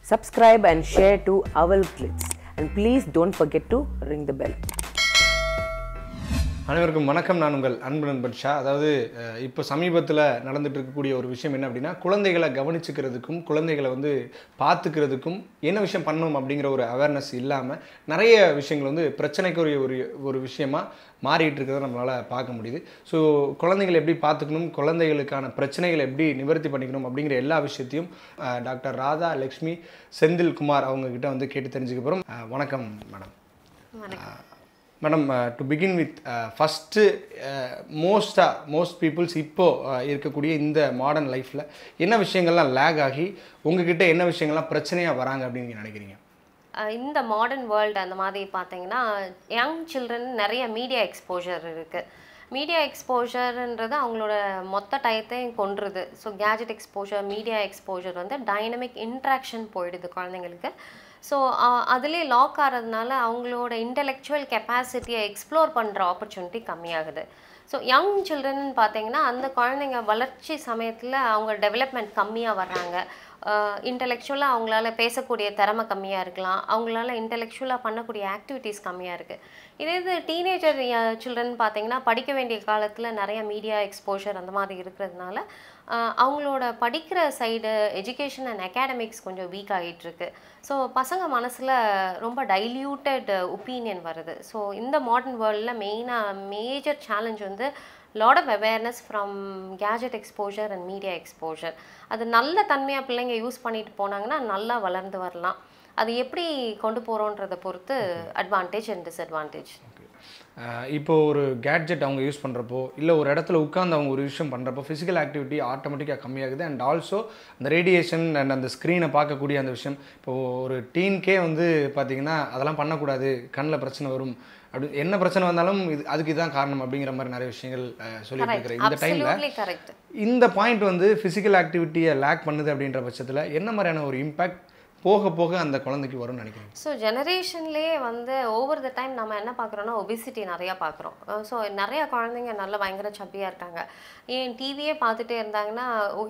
Subscribe and share to Owl Clips. And please don't forget to ring the bell. அனைவருக்கும் வணக்கம் நான் உங்கள் அன்பு நண்பன் ஷா அதாவது அஹ், இப்போ சமீபத்தில் நடந்துட்டு இருக்கக்கூடிய ஒரு விஷயம் என்ன அப்படின்னா குழந்தைகளை கவனிச்சுக்கிறதுக்கும் குழந்தைகளை வந்து பார்த்துக்கிறதுக்கும் என்ன விஷயம் பண்ணணும் அப்படிங்கிற ஒரு அவேர்னஸ் இல்லாமல் நிறைய விஷயங்கள் வந்து பிரச்சனைக்குரிய ஒரு ஒரு விஷயமா மாறிட்டு இருக்கிறத நம்மளால் பார்க்க முடியுது ஸோ குழந்தைகளை எப்படி பார்த்துக்கணும் குழந்தைகளுக்கான பிரச்சனைகளை எப்படி நிவர்த்தி பண்ணிக்கணும் அப்படிங்கிற எல்லா விஷயத்தையும் அஹ், டாக்டர் ராதா லக்ஷ்மி செந்தில் குமார் அவங்க கிட்ட வந்து கேட்டு தெரிஞ்சுக்க போகிறோம் வணக்கம் madam madam to begin with first மோஸ்ட்டாக மோஸ்ட் பீப்புள்ஸ் இப்போது இருக்கக்கூடிய இந்த மாடர்ன் லைஃப்பில் என்ன விஷயங்கள்லாம் லேக் ஆகி உங்ககிட்ட என்ன விஷயங்கள்லாம் பிரச்சனையாக வராங்க அப்படின்னு நீங்கள் நினைக்கிறீங்க அஹ் இந்த மாடர்ன் வேர்ல்டு அந்த மாதிரி பார்த்தீங்கன்னா யங் சில்ட்ரன் நிறைய மீடியா எக்ஸ்போஜர் இருக்குது மீடியா எக்ஸ்போஜர்ன்றது அவங்களோட மொத்த டயத்தையும் கொன்றுது so gadget exposure media exposure வந்து டைனமிக் இன்ட்ராக்ஷன் போயிடுது குழந்தைங்களுக்கு ஸோ அதுலேயே லாக் ஆகிறதுனால அவங்களோட இன்டெலெக்சுவல் கெப்பாசிட்டியை எக்ஸ்ப்ளோர் பண்ணுற ஆப்பர்ச்சுனிட்டி கம்மியாகுது ஸோ யங் சில்ட்ரன் பார்த்தீங்கன்னா அந்த குழந்தைங்க வளர்ச்சி சமயத்தில் அவங்க டெவலப்மெண்ட் கம்மியாக வர்றாங்க இன்டெலெக்சுவலாக அவங்களால பேசக்கூடிய திறமை கம்மியாக இருக்கலாம் அவங்களால இன்டெலெக்சுவலாக பண்ணக்கூடிய ஆக்டிவிட்டீஸ் கம்மியாக இருக்குது இதே இது டீனேஜர் சில்ட்ரன் பார்த்தீங்கன்னா படிக்க வேண்டிய காலத்தில் நிறைய மீடியா எக்ஸ்போஷர் அந்த மாதிரி இருக்கிறதுனால ஆஹ் அவங்களோட படிக்கிற சைடு எஜுகேஷன் அண்ட் அகாடமிக்ஸ் கொஞ்சம் வீக் ஆகிட்டு இருக்கு ஸோ பசங்க மனசில் ரொம்ப டைல்யூட்டட் ஒப்பீனியன் வருது ஸோ இந்த மாடர்ன் வேர்ல்டில் மெயினாக மேஜர் சேலஞ்ச் வந்து lot of awareness from gadget exposure and media exposure அது நல்ல தன்மையாக பிள்ளைங்க யூஸ் பண்ணிட்டு போனாங்கன்னா நல்லா வளர்ந்து வரலாம் அது எப்படி கொண்டு போகிறோன்றதை பொறுத்து அட்வான்டேஜ் அண்ட் டிஸ்அட்வான்டேஜ் இப்போ ஒரு கேட்ஜெட் அவங்க யூஸ் பண்ணுறப்போ இல்லை ஒரு இடத்துல உட்காந்து அவங்க ஒரு விஷயம் பண்ணுறப்போ ஃபிசிக்கல் ஆக்டிவிட்டி ஆட்டோமேட்டிக்காக கம்மியாகுது அண்ட் ஆல்சோ அந்த ரேடியேஷன் அண்ட் அந்த ஸ்க்ரீனை பார்க்கக்கூடிய அந்த விஷயம் இப்போது ஒரு டீன்கே வந்து பார்த்தீங்கன்னா அதெல்லாம் பண்ணக்கூடாது கண்ணில் பிரச்சனை வரும் அப்படி என்ன பிரச்சனை வந்தாலும் இது அதுக்கு இதுதான் காரணம் அப்படிங்கிற மாதிரி நிறைய விஷயங்கள் அஹ், சொல்லிட்டு இருக்கிறேன் இந்த டைமில் அப்சல்யூட்லி கரெக்ட் இந்த பாயிண்ட் வந்து ஃபிசிக்கல் ஆக்டிவிட்டியை லேக் பண்ணுது அப்படின்ற பட்சத்தில் என்ன மாதிரியான ஒரு இம்பேக்ட் போக போக அந்த குழந்தைக்கு வரும்னு நினைக்கிறேன் ஸோ ஜெனரேஷன்லேயே வந்து ஓவர் த டைம் நம்ம என்ன பார்க்குறோன்னா ஒபிசிட்டி நிறையா பார்க்குறோம் ஸோ நிறையா குழந்தைங்க நல்ல பயங்கர சப்பியாக இருக்காங்க ஏன் டிவியே பார்த்துட்டே இருந்தாங்கன்னா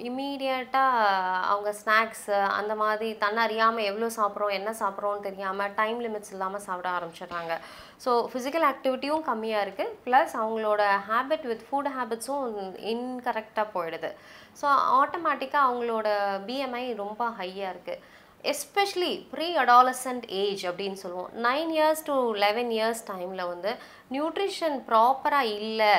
இம்மீடியட்டாக அவங்க ஸ்நாக்ஸ் அந்த மாதிரி தன்னை அறியாமல் எவ்வளோ சாப்பிட்றோம் என்ன சாப்பிட்றோன்னு தெரியாமல் டைம் லிமிட்ஸ் இல்லாமல் சாப்பிட ஆரம்பிச்சிடுறாங்க ஸோ ஃபிசிக்கல் ஆக்டிவிட்டியும் கம்மியாக இருக்குது ப்ளஸ் அவங்களோட ஹேபிட் வித் ஃபுட் ஹேபிட்ஸும் இன்கரெக்டாக போயிடுது ஸோ ஆட்டோமேட்டிக்காக அவங்களோட பிஎம்ஐ ரொம்ப ஹையாக இருக்குது எஸ்பெஷலி ப்ரீ அடாலசன்ட் ஏஜ் அப்படின்னு சொல்லுவோம் nine years to eleven years டைமில் வந்து நியூட்ரிஷன் ப்ராப்பராக இல்லை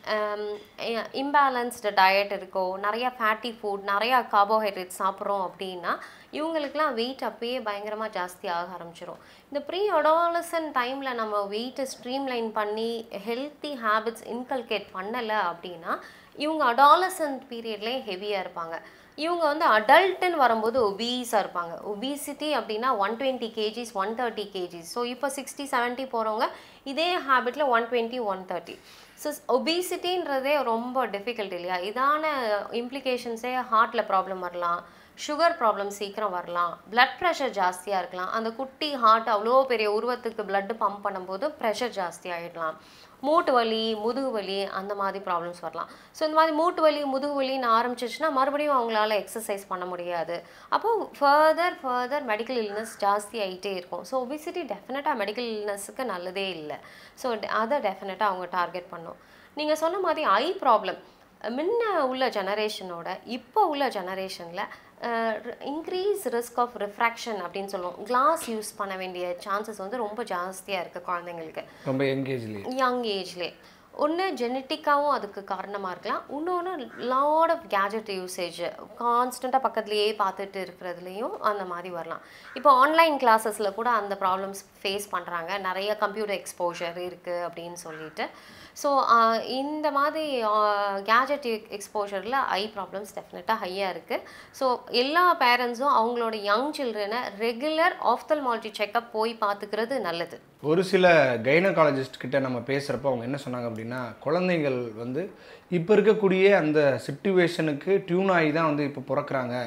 இம்பேலன்ஸ்டு டயட் இருக்கோ நிறையா ஃபேட்டி ஃபுட் நிறையா கார்போஹைட்ரேட் சாப்பிட்றோம் அப்படின்னா இவங்களுக்குலாம் வெயிட் அப்பயே பயங்கரமாக ஜாஸ்தி ஆக ஆரம்பிச்சிரும் இந்த ப்ரீ அடாலசன் டைமில் நம்ம வெயிட்டை ஸ்ட்ரீம்லைன் பண்ணி ஹெல்த்தி ஹேபிட்ஸ் இன்கல்கேட் பண்ணலை அப்படின்னா இவங்க அடாலசன்ட் பீரியட்லேயே ஹெவியாக இருப்பாங்க இவங்க வந்து அடல்ட்டுன்னு வரும்போது ஒபீஸாக இருப்பாங்க ஒபிசிட்டி அப்படின்னா one twenty KGs one thirty KGs so இப்போ சிக்ஸ்டி செவன்ட்டி போகிறவங்க இதே ஹேபிட்டில் one twenty one thirty so ஒபிசிட்டின்றதே ரொம்ப டிஃபிகல்ட் இல்லையா இதான இம்ப்ளிகேஷன்ஸே ஹார்ட்டில் ப்ராப்ளம் வரலாம் சுகர் ப்ராப்ளம் சீக்கிரம் வரலாம் பிளட் ப்ரெஷர் ஜாஸ்தியாக இருக்கலாம் அந்த குட்டி ஹார்ட் அவ்வளோ பெரிய உருவத்துக்கு blood பம்ப் பண்ணும்போது ப்ரெஷர் ஜாஸ்தி ஆகிடலாம் மூட்டு வலி முதுகு வலி அந்த மாதிரி ப்ராப்ளம்ஸ் வரலாம் ஸோ இந்த மாதிரி மூட்டு வலி முதுகு வலின்னு ஆரம்பிச்சிச்சுன்னா மறுபடியும் அவங்களால எக்ஸசைஸ் பண்ண முடியாது அப்போது ஃபர்தர் ஃபர்தர் மெடிக்கல் இல்னஸ் ஜாஸ்தி ஆகிட்டே இருக்கும் ஸோ ஒபிசிட்டி டெஃபினட்டாக மெடிக்கல் இல்னஸுக்கு நல்லதே இல்லை ஸோ அதை டெஃபினட்டாக அவங்க டார்கெட் பண்ணும் நீங்கள் சொன்ன மாதிரி ஐ ப்ராப்ளம் முன்ன உள்ள ஜெனரேஷனோட இப்போ உள்ள ஜெனரேஷனில் இன்க்ரீஸ் ரிஸ்க் ஆஃப் ரிஃப்ராக்ஷன் அப்படின்னு சொல்லுவோம் கிளாஸ் யூஸ் பண்ண வேண்டிய சான்சஸ் வந்து ரொம்ப ஜாஸ்தியாக இருக்குது குழந்தைங்களுக்கு ரொம்ப எங்கேஜ்லேயே யங் ஏஜ்லேயே ஒன்று ஜெனட்டிக்காவும் அதுக்கு காரணமாக இருக்கலாம் இன்னொன்று லாட் ஆஃப் கேஜெட் யூசேஜ் கான்ஸ்டண்ட்டாக பக்கத்துலேயே பார்த்துட்டு இருக்கிறதுலையும் அந்த மாதிரி வரலாம் இப்போ ஆன்லைன் கிளாஸஸில் கூட அந்த ப்ராப்ளம்ஸ் ஃபேஸ் பண்ணுறாங்க நிறைய கம்ப்யூட்டர் எக்ஸ்போஷர் இருக்குது அப்படின்னு சொல்லிட்டு ஸோ இந்த மாதிரி கேஜெட் எக்ஸ்போஷரில் ஐ ப்ராப்ளம்ஸ் டெஃபினட்டாக ஹையாக இருக்குது ஸோ எல்லா பேரண்ட்ஸும் அவங்களோட யங் சில்ட்ரனை ரெகுலர் ஆஃப்தல்மாலஜி செக்கப் போய் பார்த்துக்கிறது நல்லது ஒரு சில கைனகாலஜிஸ்ட் கிட்ட நம்ம பேசுகிறப்போ அவங்க என்ன சொன்னாங்க அப்படின்னா குழந்தைகள் வந்து இப்போ இருக்கக்கூடிய அந்த சுச்சுவேஷனுக்கு டியூன் ஆகி தான் வந்து இப்போ பிறக்கிறாங்க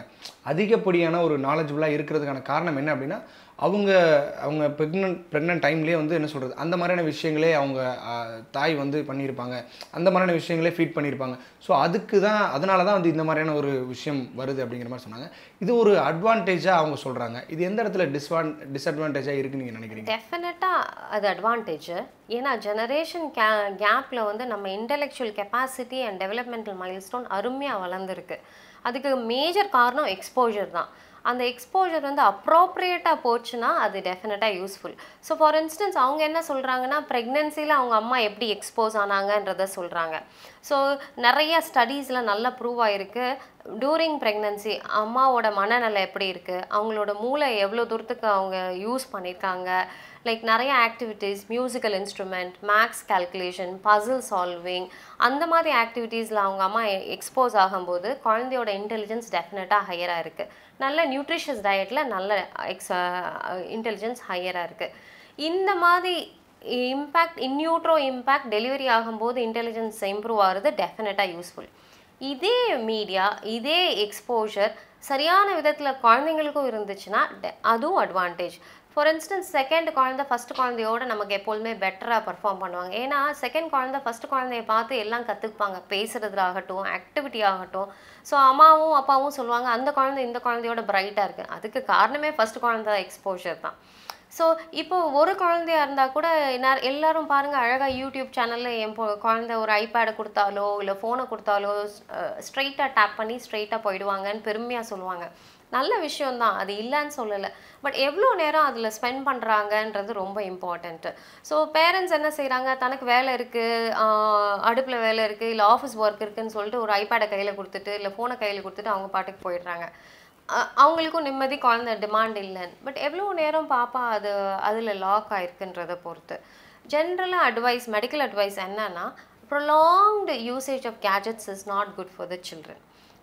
அதிகப்படியான ஒரு நாலேஜபுளாக இருக்கிறதுக்கான காரணம் என்ன அப்படின்னா அவங்க அவங்க ப்ரெக்னென்ட் ப்ரெக்னென்ட் டைம்லேயே வந்து என்ன சொல்கிறது அந்த மாதிரியான விஷயங்களே அவங்க ஆஹ், தாய் வந்து பண்ணியிருப்பாங்க அந்த மாதிரியான விஷயங்களே ஃபீட் பண்ணியிருப்பாங்க ஸோ அதுக்கு தான் அதனால தான் வந்து இந்த மாதிரியான ஒரு விஷயம் வருது அப்படிங்கிற மாதிரி சொன்னாங்க இது ஒரு அட்வான்டேஜாக அவங்க சொல்கிறாங்க இது எந்த இடத்துல டிஸ்வான் டிஸ்அட்வான்டேஜாக இருக்குன்னு நீங்கள் நினைக்கிறீங்க டெஃபினட்டாக அது அட்வான்டேஜ் ஏன்னா ஜெனரேஷன் கே கேப்பில் வந்து நம்ம intellectual capacity and developmental milestone அருமையாக வளர்ந்துருக்கு அதுக்கு மேஜர் காரணம் எக்ஸ்போஜர் தான் அந்த எக்ஸ்போஜர் வந்து அப்ரோப்ரியேட்டாக போச்சுன்னா அது டெஃபினட்டாக யூஸ்ஃபுல் ஸோ ஃபார் இன்ஸ்டன்ஸ் அவங்க என்ன சொல்கிறாங்கன்னா ப்ரெக்னென்சியில் அவங்க அம்மா எப்படி எக்ஸ்போஸ் ஆனாங்கன்றத சொல்கிறாங்க ஸோ நிறைய ஸ்டடீஸில் நல்லா ப்ரூவ் ஆயிருக்கு டூரிங் ப்ரெக்னன்சி அம்மாவோட மனநிலை எப்படி இருக்குது அவங்களோட மூளை எவ்வளோ தூரத்துக்கு அவங்க யூஸ் பண்ணியிருக்காங்க லைக் நிறைய activities musical instrument maths calculation puzzle solving அந்த மாதிரி ஆக்டிவிட்டீஸில் அவங்க அம்மா எக்ஸ்போஸ் ஆகும்போது குழந்தையோட இன்டெலிஜென்ஸ் டெஃபினட்டாக ஹையராக இருக்குது நல்ல நியூட்ரிஷியஸ் டயட்டில் நல்ல எக்ஸ் இன்டெலிஜென்ஸ் ஹையராக இருக்குது இந்த மாதிரி இம்பேக்ட் இன்யூட்ரோ இம்பேக்ட் டெலிவரி ஆகும்போது இன்டெலிஜென்ஸ் இம்ப்ரூவ் ஆகிறது டெஃபினட்டாக யூஸ்ஃபுல் இதே மீடியா இதே எக்ஸ்போஷர் சரியான விதத்தில் குழந்தைங்களுக்கும் இருந்துச்சுன்னா de- அதுவும் அட்வான்டேஜ் ஃபார் இன்ஸ்டன்ஸ் செகண்ட் குழந்தை ஃபர்ஸ்ட் குழந்தையோட நமக்கு எப்பொழுதுமே பெட்டராக பர்ஃபார்ம் பண்ணுவாங்க ஏன்னா செகண்ட் குழந்தை ஃபர்ஸ்ட் குழந்தைய பார்த்து எல்லாம் கற்றுக்குப்பாங்க பேசுறதுல ஆகட்டும் ஆக்டிவிட்டி ஆகட்டும் ஸோ அம்மாவும் அப்பாவும் சொல்லுவாங்க அந்த குழந்தை இந்த குழந்தையோட பிரைட்டாக இருக்குது அதுக்கு காரணமே ஃபர்ஸ்ட் குழந்தை எக்ஸ்போஷர் தான் ஸோ இப்போ ஒரு குழந்தையா இருந்தால் கூட நெ- எல்லாரும் பாருங்க அழகா யூடியூப் சேனல்ல என் பொ- குழந்தை ஒரு ஐபேடை கொடுத்தாலோ இல்லை ஃபோனை கொடுத்தாலோ ஸ்ட்ரைட்டாக டேப் பண்ணி ஸ்ட்ரைட்டாக போயிடுவாங்கன்னு பெருமையாக சொல்லுவாங்க நல்ல விஷயம்தான் அது இல்லைன்னு சொல்லலை பட் எவ்வளோ நேரம் அதில் ஸ்பெண்ட் பண்ணுறாங்கன்றது ரொம்ப இம்பார்ட்டண்ட்டு ஸோ பேரண்ட்ஸ் என்ன செய்கிறாங்க தனக்கு வேலை இருக்குது அடுப்பில் வேலை இருக்குது இல்லை ஆஃபீஸ் ஒர்க் இருக்குன்னு சொல்லிட்டு ஒரு ஐபேடை கையில் கொடுத்துட்டு இல்லை ஃபோனை கையில் கொடுத்துட்டு அவங்க பாட்டுக்கு போயிடுறாங்க அ- அவங்களுக்கும் நிம்மதி குழந்தை டிமாண்ட் இல்லைன்னு பட் எவ்வளோ நேரம் பாப்பா அது அதில் லாக் ஆயிருக்குன்றதை பொறுத்து ஜென்ரலாக அட்வைஸ் மெடிக்கல் அட்வைஸ் என்னன்னா prolonged usage of gadgets is not good for the children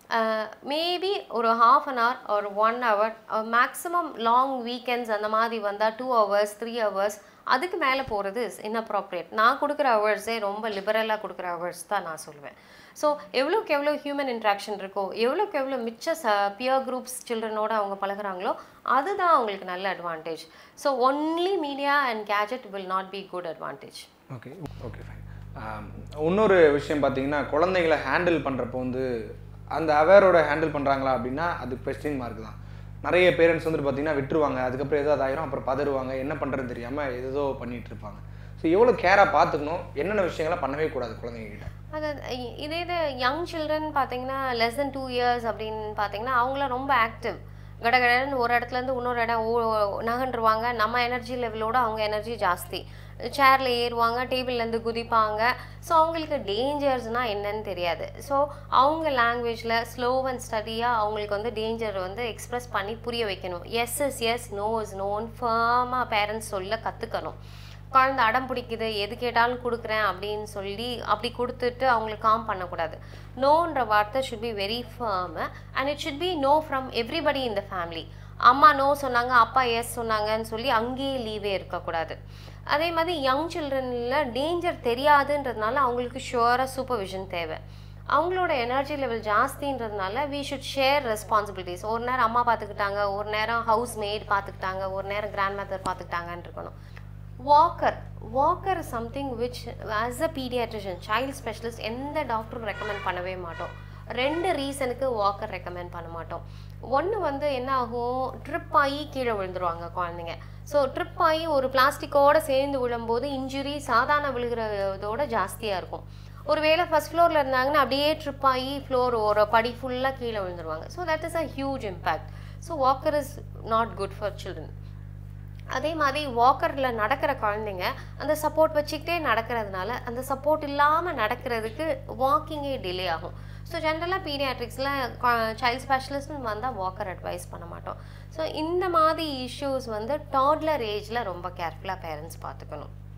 maybe ஒரு ஹாஃப் அன் hour ஒரு one hour maximum long weekends அந்த மாதிரி வந்தால் டூ ஹவர்ஸ் த்ரீ ஹவர்ஸ் அதுக்கு மேலே போகிறது இஸ் inappropriate நான் கொடுக்குற ஹவர்ஸே ரொம்ப லிபரலாக கொடுக்குற ஹவர்ஸ் தான் நான் சொல்லுவேன் ஸோ எவ்வளோக்கு எவ்வளோ ஹியூமன் இன்ட்ராக்ஷன் இருக்கோ எவ்வளோக்கு எவ்வளோ மிச்ச ச பியர் குரூப்ஸ் சில்ட்ரனோட அவங்க பழகுறாங்களோ அதுதான் அவங்களுக்கு நல்ல advantage so only media and gadget will not be good advantage okay okay fine இன்னொரு விஷயம் பார்த்தீங்கன்னா குழந்தைகளை ஹேண்டில் பண்ணுறப்போ வந்து அந்த அவேரோட ஹேண்டில் பண்ணுறாங்களா அப்படின்னா அது கொஸ்டின் மார்க் தான் நிறைய பேரண்ட்ஸ் வந்துட்டு பார்த்தீங்கன்னா விட்டுருவாங்க அதுக்கப்புறம் ஏதாவது ஆயிரும் அப்புறம் பதறுவாங்க என்ன பண்ணுறது தெரியாமல் ஏதோ பண்ணிட்டு இருப்பாங்க ஸோ எவ்வளோ கேராக பார்த்துக்கணும் என்னென்ன விஷயங்களை பண்ணவே கூடாது குழந்தைங்க கிட்ட அது இ- இதே இது யங் சில்ட்ரன் பார்த்தீங்கன்னா லெஸ் தென் டூ இயர்ஸ் அப்படின்னு பார்த்தீங்கன்னா அவங்களாம் ரொம்ப ஆக்டிவ் கடகடன்னு ஒரு இடத்துல இருந்து இன்னொரு இடம் ஓ- நகண்டுருவாங்க நம்ம எனர்ஜி லெவலோட அவங்க எனர்ஜி ஜாஸ்தி சேரில் ஏறுவாங்க டேபிள்லேருந்து குதிப்பாங்க ஸோ அவங்களுக்கு டேஞ்சர்ஸ்னால் என்னன்னு தெரியாது ஸோ அவங்க லாங்குவேஜில் ஸ்லோ அண்ட் ஸ்டடியாக அவங்களுக்கு வந்து டேஞ்சர் வந்து எக்ஸ்பிரஸ் பண்ணி புரிய வைக்கணும் yes is yes no is நோன்னு ஃபர்மாக பேரண்ட்ஸ் சொல்ல கற்றுக்கணும் குழந்தை அடம் பிடிக்குது எது கேட்டாலும் கொடுக்குறேன் அப்படின்னு சொல்லி அப்படி கொடுத்துட்டு அவங்களுக்கு காம் பண்ணக்கூடாது நோன்ற வார்த்தை should be very firm and it should be no from everybody in the family அம்மா நோ சொன்னாங்க அப்பா எஸ் சொன்னாங்கன்னு சொல்லி அங்கேயே லீவே இருக்கக்கூடாது அதே மாதிரி யங் சில்ட்ரனில் டேஞ்சர் தெரியாதுன்றதுனால அவங்களுக்கு ஷுவராக சூப்பர்விஷன் தேவை அவங்களோட எனர்ஜி லெவல் ஜாஸ்தின்றதுனால வி ஷுட் ஷேர் ரெஸ்பான்சிபிலிட்டிஸ் ஒரு நேரம் அம்மா பார்த்துக்கிட்டாங்க ஒரு நேரம் ஹவுஸ் மேட் பார்த்துக்கிட்டாங்க ஒரு நேரம் கிராண்ட் மதர் பார்த்துக்கிட்டாங்கன்னு இருக்கணும் walker walker is something which as a paediatrician child specialist எந்த டாக்டரும் ரெக்கமெண்ட் பண்ணவே மாட்டோம் ரெண்டு ரீசனுக்கு வாக்கர் ரெக்கமெண்ட் பண்ண மாட்டோம் ஒன்று வந்து என்ன ஆகும் ட்ரிப் ஆகி கீழே விழுந்துருவாங்க குழந்தைங்க ஸோ ட்ரிப் ஆகி ஒரு பிளாஸ்டிக்கோட சேர்ந்து விழும்போது இன்ஜுரி சாதாரண விழுகிறதோட ஜாஸ்தியாக இருக்கும் ஒருவேளை ஃபர்ஸ்ட் ஃப்ளோரில் இருந்தாங்கன்னா அப்படியே ட்ரிப் ஆகி ஃப்ளோர் ஒரு படி ஃபுல்லாக கீழே விழுந்துருவாங்க so that is a huge impact so walker is not good for children அதே மாதிரி வாக்கரில் நடக்கிற குழந்தைங்க அந்த சப்போர்ட் வச்சுக்கிட்டே நடக்கிறதுனால அந்த சப்போர்ட் இல்லாமல் நடக்கிறதுக்கு வாக்கிங்கே டிலே ஆகும் ஸோ ஜென்ரலாக பீடியாட்ரிக்ஸில் சைல்ட் ஸ்பெஷலிஸ்ட்னு வந்தால் வாக்கர் அட்வைஸ் பண்ண மாட்டோம் ஸோ இந்த மாதிரி இஷ்யூஸ் வந்து டாட்லர் ஏஜில் ரொம்ப கேர்ஃபுல்லாக பேரண்ட்ஸ் பார்த்துக்கணும்